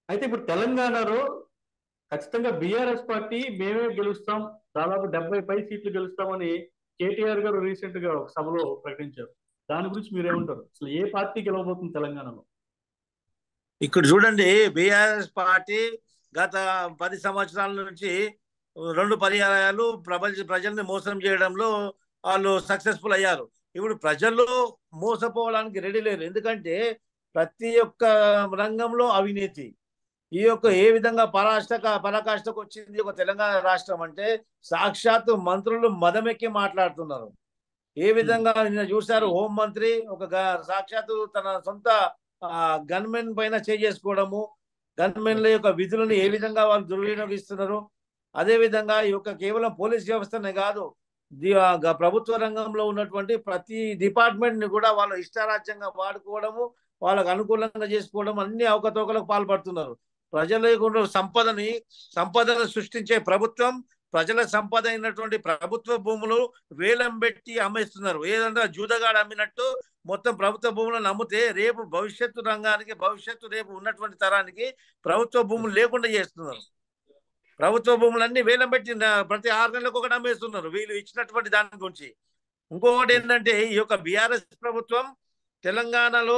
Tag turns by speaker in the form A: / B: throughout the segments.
A: అయితే ఇప్పుడు తెలంగాణలో ఖచ్చితంగా బీఆర్ఎస్ పార్టీ మేమే గెలుస్తాం దాదాపు డెబ్బై పై సీట్లు గెలుస్తామని కేటీఆర్ గారు రీసెంట్ గా ఒక సభలో ప్రకటించారు దాని గురించి మీరేమంటారు అసలు ఏ పార్టీ గెలవబోతుంది తెలంగాణలో
B: ఇక్కడ చూడండి బీఆర్ఎస్ పార్టీ గత పది సంవత్సరాల నుంచి రెండు పర్యాయాలు ప్రపంచ ప్రజల్ని మోసం చేయడంలో వాళ్ళు సక్సెస్ఫుల్ అయ్యారు ఇప్పుడు ప్రజలు మోసపోవడానికి రెడీ లేరు ఎందుకంటే ప్రతి ఒక్క రంగంలో అవినీతి ఈ యొక్క ఏ విధంగా పరాష్ట పరాకాష్ఠకు వచ్చింది ఒక తెలంగాణ రాష్ట్రం అంటే సాక్షాత్తు మంత్రులు మదమెక్కి మాట్లాడుతున్నారు ఏ విధంగా నిన్న చూశారు హోం మంత్రి ఒక గ- సాక్షాత్తు తన సొంత గన్మెన్ పైన చేసుకోవడము గన్మెన్ల యొక్క విధులను ఏ విధంగా వాళ్ళు దుర్వినియోగిస్తున్నారు అదే విధంగా ఈ యొక్క కేవలం పోలీస్ వ్యవస్థనే కాదు ది- ఆ గ- ప్రభుత్వ రంగంలో ఉన్నటువంటి ప్రతి డిపార్ట్మెంట్ ని కూడా వాళ్ళ ఇష్టారాజ్యంగా వాడుకోవడము వాళ్ళకు అనుకూలంగా చేసుకోవడం అన్ని అవకతవకలకు పాల్పడుతున్నారు ప్రజల యొక్క ఉన్న సంపదని సంపదను సృష్టించే ప్రభుత్వం ప్రజల సంపద అయినటువంటి ప్రభుత్వ భూములు వేలం పెట్టి అమ్మేస్తున్నారు ఏదంటే జూదగాడు అమ్మినట్టు మొత్తం ప్రభుత్వ భూములను అమ్మితే రేపు భవిష్యత్తు రంగానికి భవిష్యత్తు రేపు ఉన్నటువంటి తరానికి ప్రభుత్వ భూములు లేకుండా చేస్తున్నారు ప్రభుత్వ భూములన్నీ వేలం పెట్టి నా- ప్రతి ఆరు నెలలకు ఒకటి అమ్మేస్తున్నారు వీళ్ళు ఇచ్చినటువంటి దాని గురించి ఇంకొకటి ఏంటంటే ఈ యొక్క బీఆర్ఎస్ ప్రభుత్వం తెలంగాణలో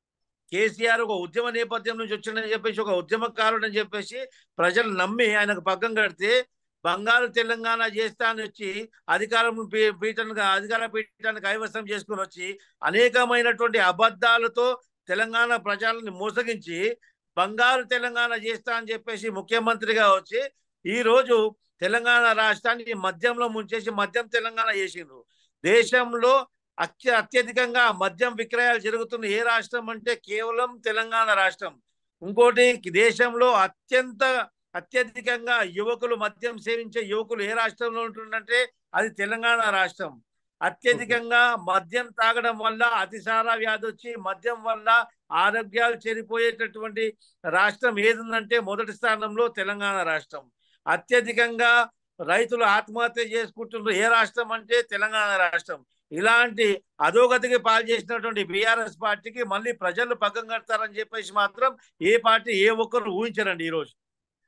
B: కేసీఆర్ ఒక ఉద్యమ నేపథ్యం నుంచి వచ్చిందని చెప్పేసి ఒక ఉద్యమకారుడు అని చెప్పేసి ప్రజలు నమ్మి ఆయనకు పక్కం కడితే బంగారు తెలంగాణ చేస్తా అని వచ్చి అధికారం పీ- పీఠానికి అధికార పీఠాన్ని కైవసం చేసుకుని వచ్చి అనేకమైనటువంటి అబద్ధాలతో తెలంగాణ ప్రజలను మోసగించి బంగారు తెలంగాణ చేస్తా అని చెప్పేసి ముఖ్యమంత్రిగా వచ్చి ఈ రోజు తెలంగాణ రాష్ట్రాన్ని మద్యంలో ముంచేసి మద్యం తెలంగాణ చేసిండ్రు దేశంలో అత్య అత్యధికంగా మద్యం విక్రయాలు జరుగుతున్న ఏ రాష్ట్రం అంటే కేవలం తెలంగాణ రాష్ట్రం ఇంకోటి దేశంలో అత్యంత అత్యధికంగా యువకులు మద్యం సేవించే యువకులు ఏ రాష్ట్రంలో ఉంటుందంటే అది తెలంగాణ రాష్ట్రం అత్యధికంగా మద్యం తాగడం వల్ల అతిసార వ్యాధి వచ్చి మద్యం వల్ల ఆరోగ్యాలు చెడిపోయేటటువంటి రాష్ట్రం ఏదుందంటే మొదటి స్థానంలో తెలంగాణ రాష్ట్రం అత్యధికంగా రైతులు ఆత్మహత్య చేసుకుంటున్నారు ఏ రాష్ట్రం అంటే తెలంగాణ రాష్ట్రం ఇలాంటి అధోగతికి పాలు చేసినటువంటి బీఆర్ఎస్ పార్టీకి మళ్ళీ ప్రజలు పక్కం కడతారని చెప్పేసి మాత్రం ఏ పార్టీ ఏ ఒక్కరు ఊహించరండి ఈ రోజు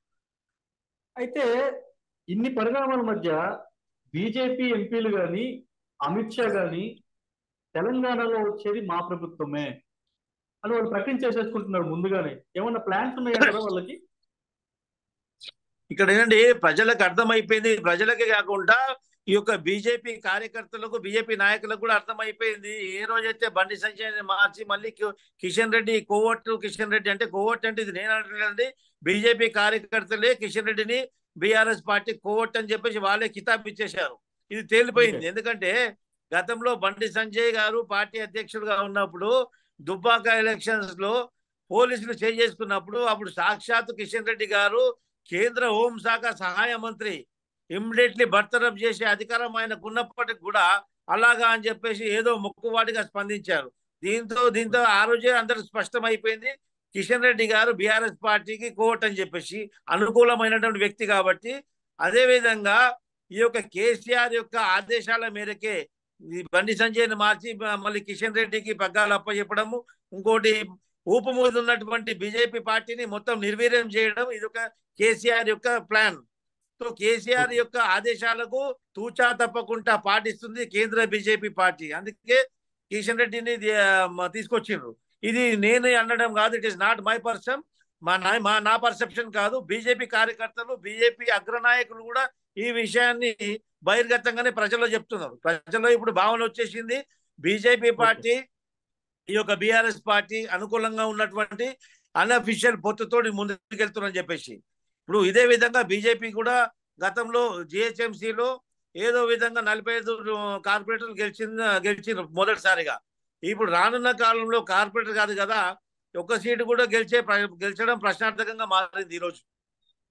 A: అయితే ఇన్ని పరిణామాల మధ్య బీజేపీ ఎంపీలు గాని అమిత్ షా గాని తెలంగాణలో వచ్చేది మా ప్రభుత్వమే అని వాళ్ళు ప్రకటించేసేసుకుంటున్నారు ముందుగానే ఏమన్నా ప్లాన్స్ ఉన్నాయంటారా వాళ్ళకి
B: ఇక్కడ ఏంటంటే ప్రజలకు అర్థమైపోయింది ప్రజలకే కాకుండా ఈ యొక్క బీజేపీ కార్యకర్తలకు బీజేపీ నాయకులకు కూడా అర్థమైపోయింది ఏ రోజైతే బండి సంజయ్ మార్చి మళ్ళీ కి- కిషన్ రెడ్డి కోవట్ కిషన్ రెడ్డి అంటే కోవట్ అంటే ఇది నేను అంటలేదండి బీజేపీ కార్యకర్తలే కిషన్ రెడ్డిని బీఆర్ఎస్ పార్టీ కోవట్ అని చెప్పేసి వాళ్ళే కితాబ్ ఇచ్చేశారు ఇది తేలిపోయింది
A: Okay.
B: ఎందుకంటే గతంలో బండి సంజయ్ గారు పార్టీ అధ్యక్షుడుగా ఉన్నప్పుడు దుబ్బాక ఎలక్షన్స్ లో పోలీసులు చేసుకున్నప్పుడు అప్పుడు సాక్షాత్ కిషన్ రెడ్డి గారు కేంద్ర హోంశాఖ సహాయ మంత్రి ఇమ్మీడియట్లీ బర్తరఫ్ చేసే అధికారం ఆయనకు ఉన్నప్పటికి కూడా అలాగా అని చెప్పేసి ఏదో మొక్కువాడిగా స్పందించారు దీంతో దీంతో ఆ రోజే అందరికి స్పష్టమైపోయింది కిషన్ రెడ్డి గారు బీఆర్ఎస్ పార్టీకి కోట్ అని చెప్పేసి అనుకూలమైనటువంటి వ్యక్తి కాబట్టి అదే విధంగా ఈ యొక్క కేసీఆర్ యొక్క ఆదేశాల మేరకే ఈ బండి సంజయ్ని మార్చి మ- మళ్ళీ కిషన్ రెడ్డికి పగ్గాలు అప్పచెప్పడము ఇంకోటి ఊపు మీద ఉన్నటువంటి బీజేపీ పార్టీని మొత్తం నిర్వీర్యం చేయడం ఇది ఒక కేసీఆర్ యొక్క ప్లాన్ సో కేసీఆర్ యొక్క ఆదేశాలకు తూచా తప్పకుండా పాటిస్తుంది కేంద్ర బీజేపీ పార్టీ అందుకే కిషన్ రెడ్డిని ది- మ- తీసుకొచ్చిండ్రు ఇది నేను అనడం కాదు it is not my person మా నా మా నా పర్సెప్షన్ కాదు బీజేపీ కార్యకర్తలు బీజేపీ అగ్రనాయకులు కూడా ఈ విషయాన్ని బహిర్గతంగానే ప్రజల్లో చెప్తున్నారు ప్రజల్లో ఇప్పుడు భావన వచ్చేసింది బీజేపీ పార్టీ ఈ యొక్క బీఆర్ఎస్ పార్టీ అనుకూలంగా ఉన్నటువంటి అన్అఫిషియల్ పొత్తుతోటి ముందుకెళ్తున్నారని చెప్పేసి ఇప్పుడు ఇదే విధంగా బీజేపీ కూడా గతంలో జిహెచ్ఎంసీలో ఏదో విధంగా నలభై ఐదు కార్పొరేటర్లు గెలిచింది గెలిచింది మొదటిసారిగా ఇప్పుడు రానున్న కాలంలో కార్పొరేటర్ కాదు కదా ఒక్క సీటు కూడా గెలిచే ప్ర- గెలిచడం ప్రశ్నార్థకంగా మారింది ఈరోజు